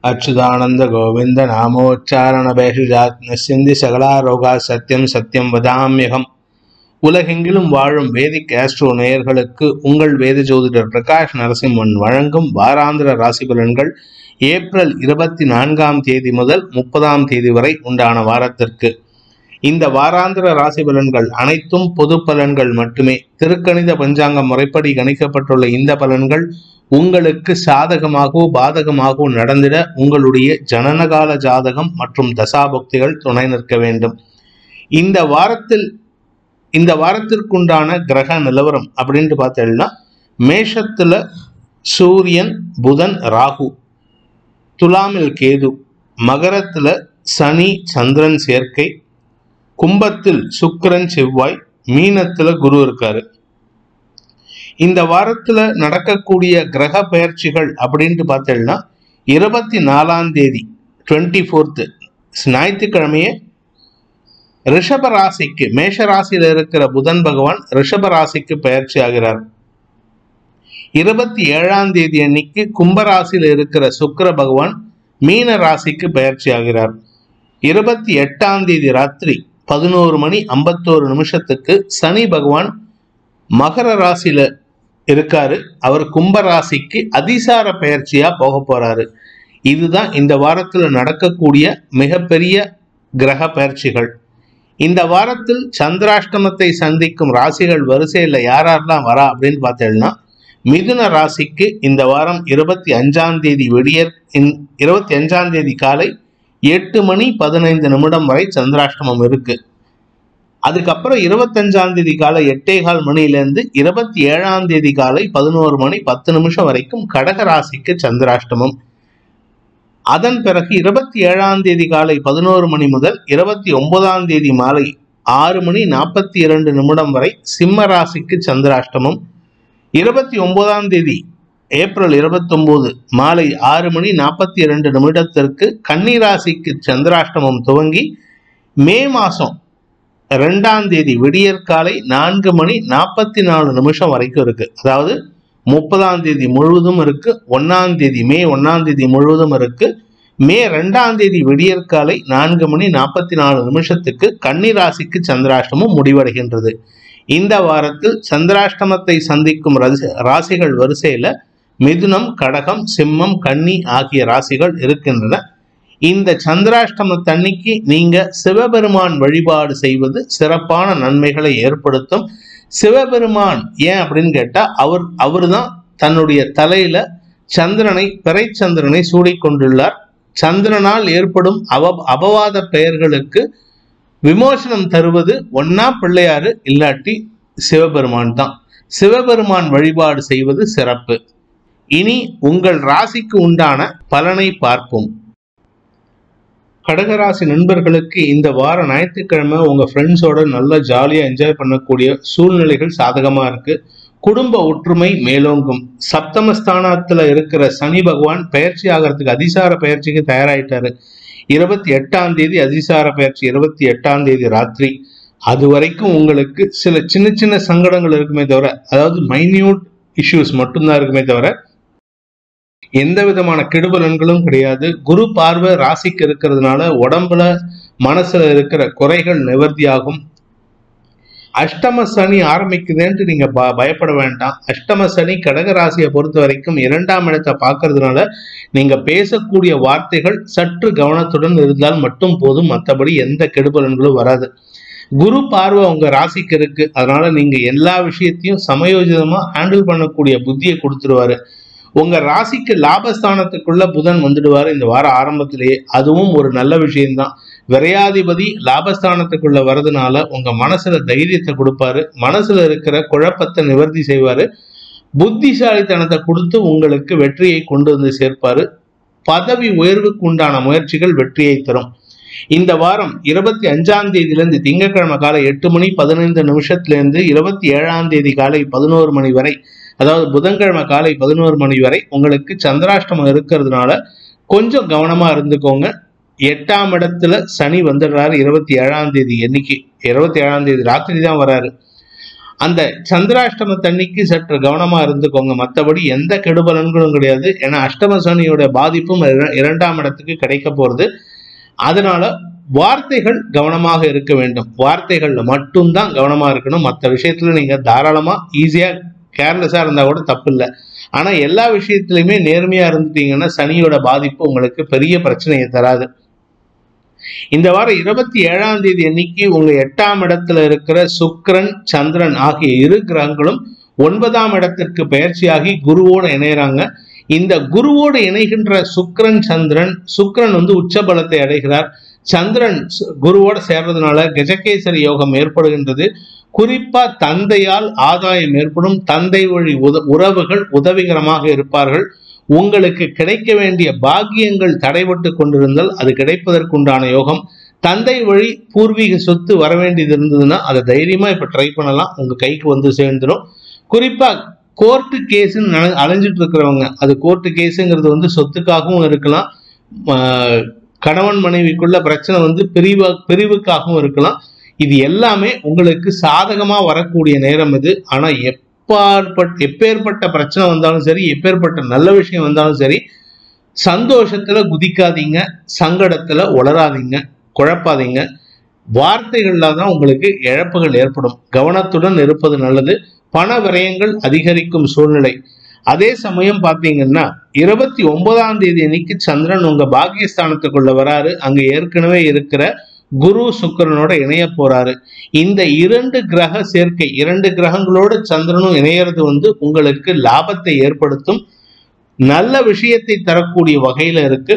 அச்சுதானந்த கோவிந்த நாமோச்சாரண பேஷுஜாத் நசிந்தி சகலாரோகா சத்தியம் சத்தியம் வதாமியகம் உலகெங்கிலும் வாழும் வேதிக் ஆஸ்ட்ரோ நேயர்களுக்கு உங்கள் வேத ஜோதிடர் பிரகாஷ் நரசிம்மன் வழங்கும் வாராந்திர ராசி பலன்கள் ஏப்ரல் இருபத்தி நான்காம் தேதி முதல் முப்பதாம் தேதி வரை உண்டான வாரத்திற்கு இந்த வாராந்திர ராசி பலன்கள் அனைத்தும் பொது பலன்கள் மட்டுமே திருக்கணித பஞ்சாங்க முறைப்படி கணிக்கப்பட்டுள்ள இந்த பலன்கள் உங்களுக்கு சாதகமாகவோ பாதகமாகவோ நடந்திட உங்களுடைய ஜனனகால ஜாதகம் மற்றும் தசாபக்திகள் துணை நிற்க வேண்டும் இந்த வாரத்தில் இந்த வாரத்திற்குண்டான கிரக நிலவரம் அப்படின்ட்டு பார்த்தீங்கன்னா மேஷத்துல சூரியன் புதன் ராகு துலாமில் கேது மகரத்துல சனி சந்திரன் சேர்க்கை கும்பத்தில் சுக்கிரன் செவ்வாய் மீனத்துல குரு இருக்காரு இந்த வாரத்துல நடக்கக்கூடிய கிரக பயிற்சிகள் அப்படின்ட்டு பார்த்தீங்கன்னா இருபத்தி நாலாம் தேதி டுவெண்ட்டி ஃபோர்த்து ஞாயிற்றுக்கிழமையே ரிஷப ராசிக்கு மேஷ ராசியில இருக்கிற புதன் பகவான் ரிஷப ராசிக்கு பயிற்சி ஆகிறார் இருபத்தி ஏழாம் தேதி அன்னைக்கு கும்பராசியில இருக்கிற சுக்கிர பகவான் மீன ராசிக்கு பயிற்சி ஆகிறார் இருபத்தி எட்டாம் தேதி ராத்திரி பதினோரு மணி ஐம்பத்தோரு நிமிஷத்துக்கு சனி பகவான் மகர ராசியில இருக்காரு அவர் கும்ப ராசிக்கு அதிசார பயிற்சியா போக போறாரு இதுதான் இந்த வாரத்துல நடக்கக்கூடிய மிகப்பெரிய கிரக பயிற்சிகள் இந்த வாரத்தில் சந்திராஷ்டமத்தை சந்திக்கும் ராசிகள் வரிசையில் யாரெல்லாம் வரா அப்படின்னு பார்த்தீங்கன்னா மிதுன ராசிக்கு இந்த வாரம் இருபத்தி அஞ்சாம் தேதி விடியற் இருபத்தி அஞ்சாம் தேதி காலை எட்டு மணி பதினைந்து நிமிடம் வரை சந்திராஷ்டமம் இருக்கு அதுக்கப்புறம் இருபத்தஞ்சாம் தேதி காலை எட்டே கால் மணியிலேருந்து இருபத்தி ஏழாம் தேதி காலை பதினோரு மணி பத்து நிமிஷம் வரைக்கும் கடக ராசிக்கு சந்திராஷ்டமம் அதன் பிறகு இருபத்தி ஏழாம் தேதி காலை பதினோரு மணி முதல் இருபத்தி ஒன்பதாம் தேதி மாலை ஆறு மணி நாற்பத்தி இரண்டு நிமிடம் வரை சிம்ம ராசிக்கு சந்திராஷ்டமம் இருபத்தி ஒன்பதாம் தேதி ஏப்ரல் இருபத்தொம்போது மாலை ஆறு மணி நாற்பத்தி இரண்டு நிமிடத்திற்கு கன்னிராசிக்கு சந்திராஷ்டமம் துவங்கி மே மாதம் ரெண்டாம் தேதி விடியற்காலை நான்கு மணி நாற்பத்தி நாலு நிமிஷம் வரைக்கும் இருக்கு அதாவது முப்பதாம் தேதி முழுவதும் இருக்கு ஒன்னாம் தேதி மே ஒன்னாம் தேதி முழுவதும் இருக்கு மே ரெண்டாம் தேதி விடியற்காலை நான்கு மணி நாற்பத்தி நாலு நிமிஷத்துக்கு கன்னிராசிக்கு சந்திராஷ்டமம் முடிவடைகின்றது இந்த வாரத்தில் சந்திராஷ்டமத்தை சந்திக்கும் ராசிகள் வரிசையில மிதுனம் கடகம் சிம்மம் கன்னி ஆகிய ராசிகள் இருக்கின்றன இந்த சந்திராஷ்டமத்தன்னைக்கு நீங்க சிவபெருமான் வழிபாடு செய்வது சிறப்பான நன்மைகளை ஏற்படுத்தும் சிவபெருமான் ஏன் அப்படின்னு கேட்டா அவர் அவர் தான் தன்னுடைய தலையில சந்திரனை பிறைச்சந்திரனை சூடிக்கொண்டுள்ளார் சந்திரனால் ஏற்படும் அவ அபவாத பெயர்களுக்கு விமோசனம் தருவது ஒன்னா பிள்ளையாரு இல்லாட்டி சிவபெருமான் தான் சிவபெருமான் வழிபாடு செய்வது சிறப்பு இனி உங்கள் ராசிக்கு உண்டான பலனை பார்ப்போம் கடகராசி நண்பர்களுக்கு இந்த வார ஞாயிற்றுக்கிழமை உங்க ஃப்ரெண்ட்ஸோட நல்லா ஜாலியா என்ஜாய் பண்ணக்கூடிய சூழ்நிலைகள் சாதகமா இருக்கு குடும்ப ஒற்றுமை மேலோங்கும் சப்தமஸ்தானத்துல இருக்கிற சனி பகவான் பயிற்சி ஆகிறதுக்கு அதிசார பயிற்சிக்கு தயாராயிட்டாரு இருபத்தி எட்டாம் தேதி அதிசார பயிற்சி இருபத்தி எட்டாம் தேதி ராத்திரி அது வரைக்கும் உங்களுக்கு சில சின்ன சின்ன சங்கடங்கள் இருக்குமே தவிர அதாவது மைன்யூட் இஷ்யூஸ் மட்டும்தான் இருக்குமே தவிர எந்த விதமான கெடுபலன்களும் கிடையாது குரு பார்வை ராசிக்கு இருக்கிறதுனால உடம்புல மனசுல இருக்கிற குறைகள் நிவர்த்தியாகும் அஷ்டம சனி ஆரம்பிக்குதுன்ட்டு நீங்க ப பயப்பட வேண்டாம் அஷ்டம சனி கடக ராசியை பொறுத்த வரைக்கும் இரண்டாம் இடத்தை பார்க்கறதுனால நீங்க பேசக்கூடிய வார்த்தைகள் சற்று கவனத்துடன் இருந்தால் மட்டும் போதும் மற்றபடி எந்த கெடுபலன்களும் வராது குரு பார்வை உங்க ராசிக்கு இருக்கு அதனால நீங்க எல்லா விஷயத்தையும் சமயோஜிதமா ஹேண்டில் பண்ணக்கூடிய புத்தியை கொடுத்துருவாரு உங்க ராசிக்கு லாபஸ்தானத்துக்குள்ள புதன் வந்துடுவாரு இந்த வார ஆரம்பத்திலேயே அதுவும் ஒரு நல்ல விஷயம்தான் விரையாதிபதி லாபஸ்தானத்துக்குள்ள வரதுனால உங்க மனசுல தைரியத்தை கொடுப்பாரு மனசுல இருக்கிற குழப்பத்தை நிவர்த்தி செய்வாரு புத்திசாலித்தனத்தை கொடுத்து உங்களுக்கு வெற்றியை கொண்டு வந்து சேர்ப்பாரு பதவி உயர்வுக்கு உண்டான முயற்சிகள் வெற்றியை தரும் இந்த வாரம் இருபத்தி அஞ்சாம் தேதியிலிருந்து திங்கட்கிழமை காலை எட்டு மணி பதினைந்து நிமிஷத்திலிருந்து இருபத்தி ஏழாம் தேதி காலை பதினோரு மணி வரை அதாவது புதன்கிழமை காலை பதினோரு மணி வரை உங்களுக்கு சந்திராஷ்டமம் இருக்கிறதுனால கொஞ்சம் கவனமா இருந்துக்கோங்க எட்டாம் இடத்துல சனி வந்துடுறாரு இருபத்தி ஏழாம் தேதி என்னைக்கு இருபத்தி ஏழாம் தேதி ராத்திரி தான் வராரு அந்த சந்திராஷ்டமத்தன்னைக்கு சற்று கவனமா இருந்துக்கோங்க மற்றபடி எந்த கெடுபலன்களும் கிடையாது ஏன்னா அஷ்டம சனியோட பாதிப்பும் இர- இரண்டாம் இடத்துக்கு கிடைக்க போறது அதனால வார்த்தைகள் கவனமாக இருக்க வேண்டும் வார்த்தைகள்ல மட்டும்தான் கவனமா இருக்கணும் மற்ற விஷயத்துல நீங்க தாராளமா ஈஸியா கேர்லெஸ்ஸா இருந்தா கூட தப்பு இல்லை ஆனா எல்லா விஷயத்திலுமே நேர்மையா இருந்துட்டீங்கன்னா சனியோட பாதிப்பு உங்களுக்கு பெரிய பிரச்சனையை தராது இந்த வாரம் இருபத்தி ஏழாம் தேதி அன்னைக்கு உங்க எட்டாம் இடத்துல இருக்கிற சுக்கிரன் சந்திரன் ஆகிய இரு கிரகங்களும் ஒன்பதாம் இடத்திற்கு பயிற்சியாகி குருவோடு இணையறாங்க இந்த குருவோடு இணைகின்ற சுக்கிரன் சந்திரன் சுக்கிரன் வந்து உச்ச பலத்தை அடைகிறார் சந்திரன் சு- குருவோடு சேர்றதுனால கஜகேசரி யோகம் ஏற்படுகின்றது குறிப்பா தந்தையால் ஆதாயம் ஏற்படும் தந்தை வழி உத உறவுகள் உதவிகரமாக இருப்பார்கள் உங்களுக்கு கிடைக்க வேண்டிய பாக்கியங்கள் தடைபட்டு கொண்டிருந்தால் அது கிடைப்பதற்குண்டான யோகம் தந்தை வழி பூர்வீக சொத்து வர வேண்டியது இருந்ததுன்னா அதை தைரியமா இப்ப ட்ரை பண்ணலாம் உங்க கைக்கு வந்து சேர்ந்துடும் குறிப்பா கோர்ட்டு கேஸ்ன்னு அலைஞ்சிட்டு இருக்கிறவங்க அது கோர்ட்டு கேஸுங்கிறது வந்து சொத்துக்காகவும் இருக்கலாம் ஆஹ் கணவன் மனைவிக்குள்ள பிரச்சனை வந்து பிரிவா பிரிவுக்காகவும் இருக்கலாம் இது எல்லாமே உங்களுக்கு சாதகமா வரக்கூடிய நேரம் இது ஆனா எப்பாற்பட்ட எப்பேற்பட்ட பிரச்சனை வந்தாலும் சரி எப்பேற்பட்ட நல்ல விஷயம் வந்தாலும் சரி சந்தோஷத்துல குதிக்காதீங்க சங்கடத்துல உளராதீங்க குழப்பாதீங்க வார்த்தைகள்ல தான் உங்களுக்கு இழப்புகள் ஏற்படும் கவனத்துடன் இருப்பது நல்லது பண விரயங்கள் அதிகரிக்கும் சூழ்நிலை அதே சமயம் பார்த்தீங்கன்னா இருபத்தி ஒன்பதாம் தேதி அன்னைக்கு சந்திரன் உங்க பாக்கியஸ்தானத்துக்குள்ள வராரு அங்க ஏற்கனவே இருக்கிற குரு சுக்கிரனோட இணைய போறாரு இந்த இரண்டு கிரக சேர்க்கை இரண்டு கிரகங்களோட சந்திரனும் இணையறது வந்து உங்களுக்கு லாபத்தை ஏற்படுத்தும் நல்ல விஷயத்தை தரக்கூடிய வகையில இருக்கு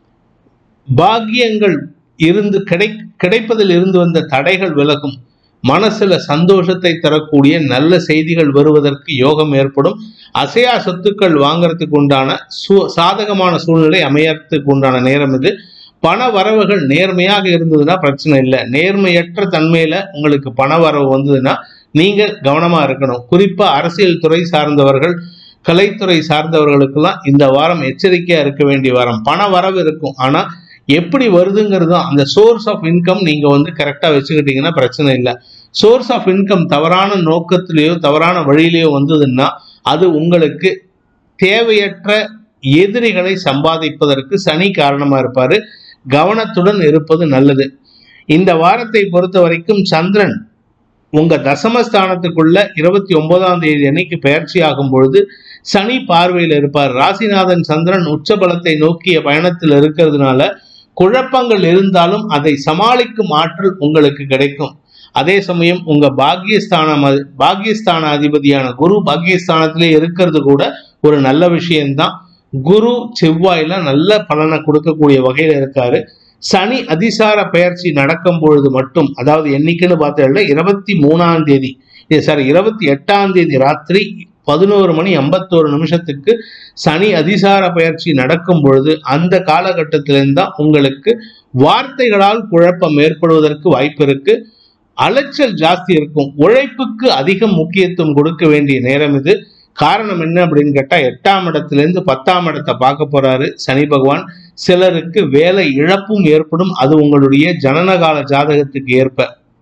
பாக்கியங்கள் இருந்து கிடை கிடைப்பதில் இருந்து வந்த தடைகள் விலகும் மனசுல சந்தோஷத்தை தரக்கூடிய நல்ல செய்திகள் வருவதற்கு யோகம் ஏற்படும் அசையா சொத்துக்கள் வாங்குறதுக்கு உண்டான சூ சாதகமான சூழ்நிலை அமையறதுக்கு உண்டான நேரம் இது பண வரவுகள் நேர்மையாக இருந்ததுன்னா பிரச்சனை இல்லை நேர்மையற்ற தன்மையில உங்களுக்கு பண வரவு வந்ததுன்னா நீங்க கவனமா இருக்கணும் குறிப்பா அரசியல் துறை சார்ந்தவர்கள் கலைத்துறை சார்ந்தவர்களுக்கெல்லாம் இந்த வாரம் எச்சரிக்கையா இருக்க வேண்டிய வாரம் பண வரவு இருக்கும் ஆனா எப்படி வருதுங்கிறதும் அந்த சோர்ஸ் ஆஃப் இன்கம் நீங்க வந்து கரெக்டா வச்சுக்கிட்டீங்கன்னா பிரச்சனை இல்லை சோர்ஸ் ஆஃப் இன்கம் தவறான நோக்கத்திலேயோ தவறான வழியிலேயோ வந்ததுன்னா அது உங்களுக்கு தேவையற்ற எதிரிகளை சம்பாதிப்பதற்கு சனி காரணமா இருப்பாரு கவனத்துடன் இருப்பது நல்லது இந்த வாரத்தை பொறுத்த வரைக்கும் சந்திரன் உங்க தசமஸ்தானத்துக்குள்ள இருபத்தி ஒன்பதாம் தேதி அன்னைக்கு பயிற்சி ஆகும் பொழுது சனி பார்வையில் இருப்பார் ராசிநாதன் சந்திரன் உச்ச பலத்தை நோக்கிய பயணத்தில் இருக்கிறதுனால குழப்பங்கள் இருந்தாலும் அதை சமாளிக்கும் ஆற்றல் உங்களுக்கு கிடைக்கும் அதே சமயம் உங்க பாக்கியஸ்தானம் அது- பாக்கியஸ்தான அதிபதியான குரு பாக்கியஸ்தானத்திலே இருக்கிறது கூட ஒரு நல்ல விஷயம்தான் குரு செவ்வாயில நல்ல பலனை கொடுக்கக்கூடிய வகையில இருக்காரு சனி அதிசார பெயர்ச்சி நடக்கும் பொழுது மட்டும் அதாவது என்னைக்குன்னு பார்த்தா இருபத்தி மூணாம் தேதி சாரி இருபத்தி எட்டாம் தேதி ராத்திரி பதினோரு மணி ஐம்பத்தோரு நிமிஷத்துக்கு சனி அதிசார பயிற்சி நடக்கும் பொழுது அந்த காலகட்டத்திலிருந்து தான் உங்களுக்கு வார்த்தைகளால் குழப்பம் ஏற்படுவதற்கு வாய்ப்பு இருக்கு அலைச்சல் ஜாஸ்தி இருக்கும் உழைப்புக்கு அதிக முக்கியத்துவம் கொடுக்க வேண்டிய நேரம் இது காரணம் என்ன அப்படின்னு கேட்டா எட்டாம் இடத்துல இருந்து பத்தாம் இடத்தை பார்க்க போறாரு சனி பகவான் சிலருக்கு வேலை இழப்பும் ஏற்படும் அது உங்களுடைய ஜனனகால ஜாதகத்துக்கு ஏற்ப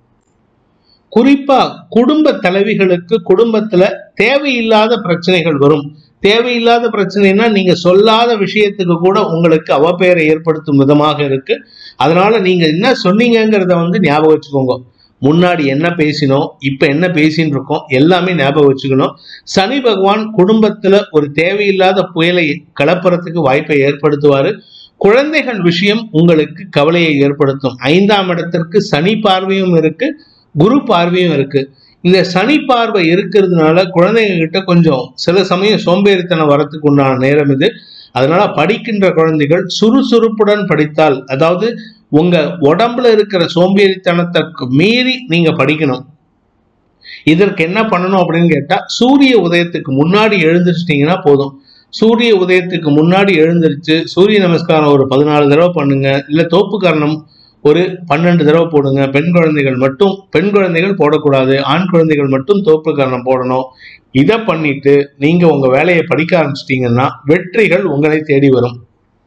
குறிப்பா குடும்ப தலைவிகளுக்கு குடும்பத்துல தேவையில்லாத பிரச்சனைகள் வரும் தேவையில்லாத பிரச்சனைனா நீங்க சொல்லாத விஷயத்துக்கு கூட உங்களுக்கு அவப்பெயரை ஏற்படுத்தும் விதமாக இருக்கு அதனால நீங்க என்ன சொன்னீங்கங்கிறத வந்து ஞாபகம் வச்சுக்கோங்க முன்னாடி என்ன பேசினோம் இப்ப என்ன பேசின்னு இருக்கோம் எல்லாமே ஞாபகம் வச்சுக்கணும் சனி பகவான் குடும்பத்துல ஒரு தேவையில்லாத புயலை கலப்புறதுக்கு வாய்ப்பை ஏற்படுத்துவாரு குழந்தைகள் விஷயம் உங்களுக்கு கவலையை ஏற்படுத்தும் ஐந்தாம் இடத்திற்கு சனி பார்வையும் இருக்கு குரு பார்வையும் இருக்கு இந்த சனி பார்வை இருக்கிறதுனால குழந்தைங்க கிட்ட கொஞ்சம் சில சமயம் சோம்பேறித்தனம் வரத்துக்கு உண்டான நேரம் இது அதனால படிக்கின்ற குழந்தைகள் சுறுசுறுப்புடன் படித்தால் அதாவது உங்க உடம்புல இருக்கிற சோம்பேறித்தனத்திற்கு மீறி நீங்க படிக்கணும் இதற்கு என்ன பண்ணணும் அப்படின்னு கேட்டா சூரிய உதயத்துக்கு முன்னாடி எழுந்திரிச்சிட்டீங்கன்னா போதும் சூரிய உதயத்துக்கு முன்னாடி எழுந்திருச்சு சூரிய நமஸ்காரம் ஒரு பதினாலு தடவை பண்ணுங்க இல்ல தோப்பு காரணம் ஒரு பன்னெண்டு தடவை போடுங்க பெண் குழந்தைகள் மட்டும் பெண் குழந்தைகள் போடக்கூடாது ஆண் குழந்தைகள் மட்டும் தோப்பு காரணம் போடணும் இதை பண்ணிட்டு நீங்க உங்க வேலையை படிக்க ஆரம்பிச்சிட்டீங்கன்னா வெற்றிகள் உங்களை தேடி வரும்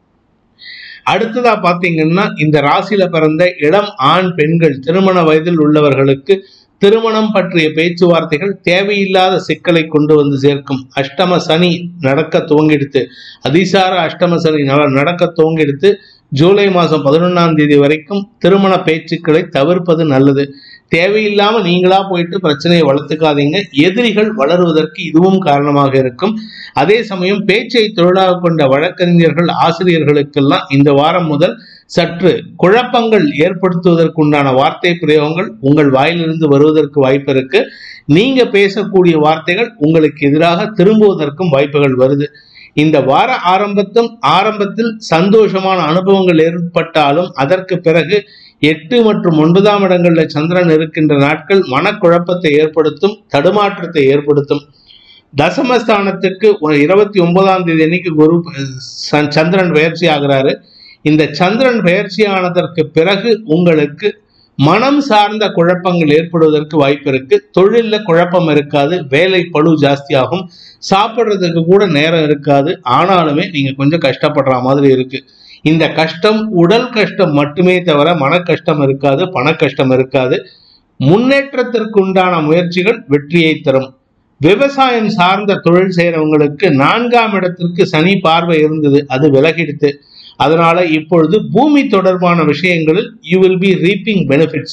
அடுத்ததா பாத்தீங்கன்னா இந்த ராசியில பிறந்த இளம் ஆண் பெண்கள் திருமண வயதில் உள்ளவர்களுக்கு திருமணம் பற்றிய பேச்சுவார்த்தைகள் தேவையில்லாத சிக்கலை கொண்டு வந்து சேர்க்கும் அஷ்டம சனி நடக்க துவங்கிடுத்து அதிசார அஷ்டம சனி நட- நடக்க துவங்கிடுத்து ஜூலை மாதம் பதினொன்றாம் தேதி வரைக்கும் திருமண பேச்சுக்களை தவிர்ப்பது நல்லது தேவையில்லாம நீங்களா போயிட்டு பிரச்சனையை வளர்த்துக்காதீங்க எதிரிகள் வளருவதற்கு இதுவும் காரணமாக இருக்கும் அதே சமயம் பேச்சை தொழிலாக கொண்ட வழக்கறிஞர்கள் ஆசிரியர்களுக்கெல்லாம் இந்த வாரம் முதல் சற்று குழப்பங்கள் ஏற்படுத்துவதற்குண்டான வார்த்தை பிரயோகங்கள் உங்கள் வாயிலிருந்து வருவதற்கு வாய்ப்பு இருக்கு நீங்க பேசக்கூடிய வார்த்தைகள் உங்களுக்கு எதிராக திரும்புவதற்கும் வாய்ப்புகள் வருது இந்த வார ஆரம்பத்தும் ஆரம்பத்தில் சந்தோஷமான அனுபவங்கள் ஏற்பட்டாலும் அதற்கு பிறகு எட்டு மற்றும் ஒன்பதாம் இடங்கள்ல சந்திரன் இருக்கின்ற நாட்கள் மனக்குழப்பத்தை ஏற்படுத்தும் தடுமாற்றத்தை ஏற்படுத்தும் தசமஸ்தானத்துக்கு ஒரு இருபத்தி ஒன்பதாம் தேதி அன்னைக்கு குரு ச- சந்திரன் பயிற்சி ஆகிறாரு இந்த சந்திரன் பயிற்சி ஆனதற்கு பிறகு உங்களுக்கு மனம் சார்ந்த குழப்பங்கள் ஏற்படுவதற்கு வாய்ப்பு இருக்கு தொழில்ல குழப்பம் இருக்காது வேலை பளு ஜாஸ்தியாகும் சாப்பிட்றதுக்கு கூட நேரம் இருக்காது ஆனாலுமே நீங்க கொஞ்சம் கஷ்டப்படுற மாதிரி இருக்கு இந்த கஷ்டம் உடல் கஷ்டம் மட்டுமே தவிர மன கஷ்டம் இருக்காது பண கஷ்டம் இருக்காது முன்னேற்றத்திற்கு உண்டான முயற்சிகள் வெற்றியை தரும் விவசாயம் சார்ந்த தொழில் செய்யறவங்களுக்கு நான்காம் இடத்திற்கு சனி பார்வை இருந்தது அது விலகிடுத்து அதனால இப்பொழுது பூமி தொடர்பான விஷயங்களில் you will be reaping benefits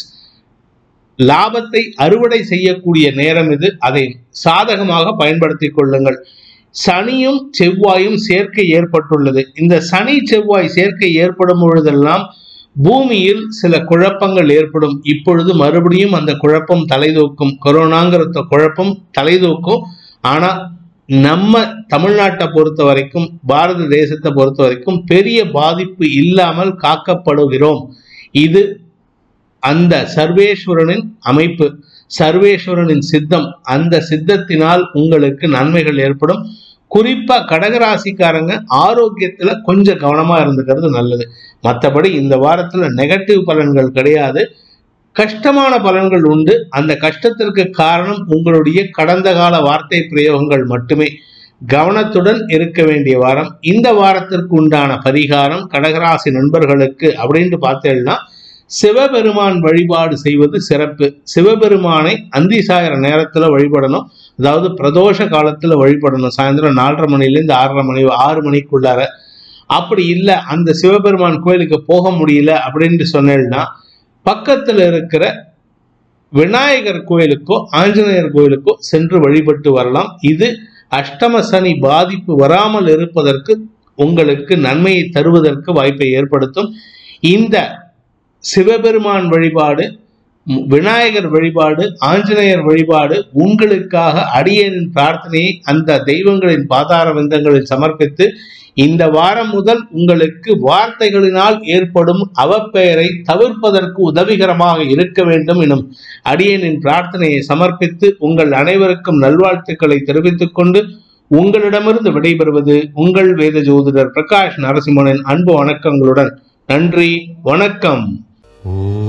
லாபத்தை அறுவடை செய்யக்கூடிய நேரம் இது அதை சாதகமாக பயன்படுத்திக் கொள்ளுங்கள் சனியும் செவ்வாயும் சேர்க்கை ஏற்பட்டுள்ளது இந்த சனி செவ்வாய் சேர்க்கை ஏற்படும் பொழுதெல்லாம் பூமியில் சில குழப்பங்கள் ஏற்படும் இப்பொழுது மறுபடியும் அந்த குழப்பம் தலைதூக்கும் கொரோனாங்கிற த- குழப்பம் தலைதூக்கும் ஆனா நம்ம தமிழ்நாட்டை பொறுத்த வரைக்கும் பாரத தேசத்தை பொறுத்த வரைக்கும் பெரிய பாதிப்பு இல்லாமல் காக்கப்படுகிறோம் இது அந்த சர்வேஸ்வரனின் அமைப்பு சர்வேஸ்வரனின் சித்தம் அந்த சித்தத்தினால் உங்களுக்கு நன்மைகள் ஏற்படும் குறிப்பா கடகராசிக்காரங்க ஆரோக்கியத்துல கொஞ்சம் கவனமா இருந்துக்கிறது நல்லது மற்றபடி இந்த வாரத்துல நெகட்டிவ் பலன்கள் கிடையாது கஷ்டமான பலன்கள் உண்டு அந்த கஷ்டத்திற்கு காரணம் உங்களுடைய கடந்த கால வார்த்தை பிரயோகங்கள் மட்டுமே கவனத்துடன் இருக்க வேண்டிய வாரம் இந்த வாரத்திற்கு உண்டான பரிகாரம் கடகராசி நண்பர்களுக்கு அப்படின்னு பார்த்தேன்னா சிவபெருமான் வழிபாடு செய்வது சிறப்பு சிவபெருமானை அந்தி சாயிர நேரத்துல வழிபடணும் அதாவது பிரதோஷ காலத்துல வழிபடணும் சாயந்தரம் நாலரை மணிலேருந்து ஆறரை மணி ஆறு மணிக்குள்ளார அப்படி இல்லை அந்த சிவபெருமான் கோயிலுக்கு போக முடியல அப்படின்னு சொன்னேன்னா பக்கத்துல இருக்கிற விநாயகர் கோயிலுக்கோ ஆஞ்சநேயர் கோயிலுக்கோ சென்று வழிபட்டு வரலாம் இது அஷ்டம சனி பாதிப்பு வராமல் இருப்பதற்கு உங்களுக்கு நன்மையை தருவதற்கு வாய்ப்பை ஏற்படுத்தும் இந்த சிவபெருமான் வழிபாடு ம், விநாயகர் வழிபாடு ஆஞ்சநேயர் வழிபாடு உங்களுக்காக அடியனின் பிரார்த்தனையை அந்த தெய்வங்களின் பாதார விந்தங்களில் சமர்ப்பித்து இந்த வாரம் முதல் உங்களுக்கு வார்த்தைகளினால் ஏற்படும் அவப்பெயரை தவிர்ப்பதற்கு உதவிகரமாக இருக்க வேண்டும் எனும் அடியனின் பிரார்த்தனையை சமர்ப்பித்து உங்கள் அனைவருக்கும் நல்வாழ்த்துக்களை தெரிவித்துக் கொண்டு உங்களிடமிருந்து விடைபெறுவது உங்கள் வேத ஜோதிடர் பிரகாஷ் நரசிம்மனின் அன்பு வணக்கங்களுடன் நன்றி வணக்கம் ஓம்